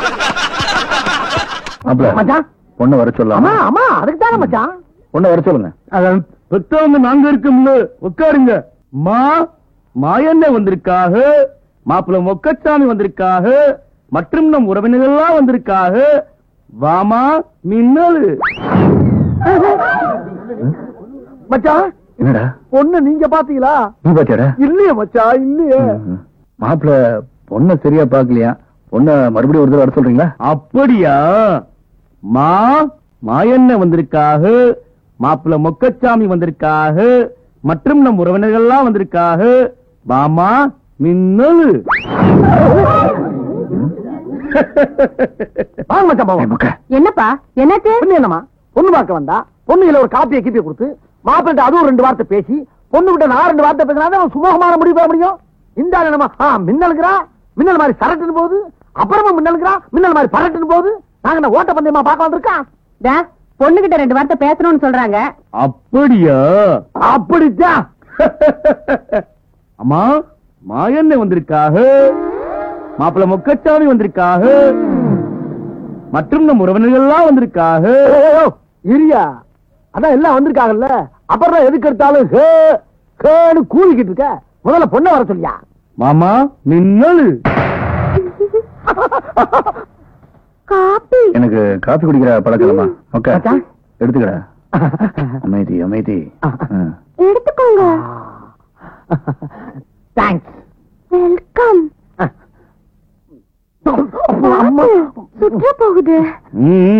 மாப்ள மச்சான் பொண்ணு வர ஆமா சொல்லலாமா ஆமா அதுக்கு தானே மச்சான் பொண்ணு வர சொல்லுங்க பெத்தவங்க நாங்க இருக்கோம்ல உட்காருங்க மா மாயண்ண வந்திருக்காக மாப்பிள்ள மொக்கச்சாமி வந்திருக்காக மற்றும் நம் உறவினர்கள்லாம் வந்திருக்காக வாமா மின்னல் மச்சான் என்னடா பொண்ணு நீங்க பாத்தீங்களா நீ பாத்தியாடா இல்லையே மச்சான் இல்லையே மாப்பிள பொண்ண சரியா பாக்கலையா பொண்ண மறுபடியும் ஒரு தடவை வர சொல்றீங்களா அப்படியா மா மாயண்ண வந்திருக்காக மாப்பிள்ள மொக்கச்சாமி வந்திருக்காக மற்றும் நம் உறவினர்கள்லாம் வந்திருக்காக வாமா மின்னல் வாங்க மச்சான் ஏய், போவோம் முக்க. என்னப்பா என்னது பொண்ணு என்னமா பொண்ணு பார்க்க வந்தா பொண்ணுல ஒரு காப்பியை கீப்பியை கொடுத்து மாப்பிள்ளை அதுவும் ரெண்டு வார்த்தை பேசி பொண்ணு கிட்ட நான் ரெண்டு வார்த்தை பேசினா சுமூகமான முடிவு பெற முடியும் இந்த ஆளு என்னமா ஆ மின்னலுங்கிறா மின்னல் மாதிரி சரட்டுன்னு போகுது அப்புறமா மின்னலுங்கிறா மின்னல் மாதிரி பரட்டுன்னு போகுது நாங்க என்ன ஓட்ட பந்தயமா பார்க்க வந்திருக்கா பொண்ணுகிட்ட ரெண்டு வார்த்தை பேசணும்னு சொல்றாங்க அப்படியா அப்படித்தான் அம்மா மாயண்ண வந்திருக்காக மாப்பிள்ள மொக்கச்சாமி வந்திருக்காக மற்றும் நம் உறவினர்கள்லாம் வந்திருக்காக ஏய், ஏய், இரியா அதான் எல்லாம் வந்திருக்காங்கல்ல அப்புறம் எதுக்கு எடுத்தாலும் ஹே ஹேன்னு கூலிக்கிட்டு இருக்க முதல்ல பொண்ணை வர சொல்லியா மாமா மின்னல் காப்பி எனக்கு காபி குடிக்கிற பழக்கம் இல்லம்மா ஓகே மச்சான். எடுத்துக்கடா அமைதி அமைதி ஆ. எடுத்துக்கோங்க தேங்க்ஸ் வெல்கம் அம்மா சுற்ற போகுது ம்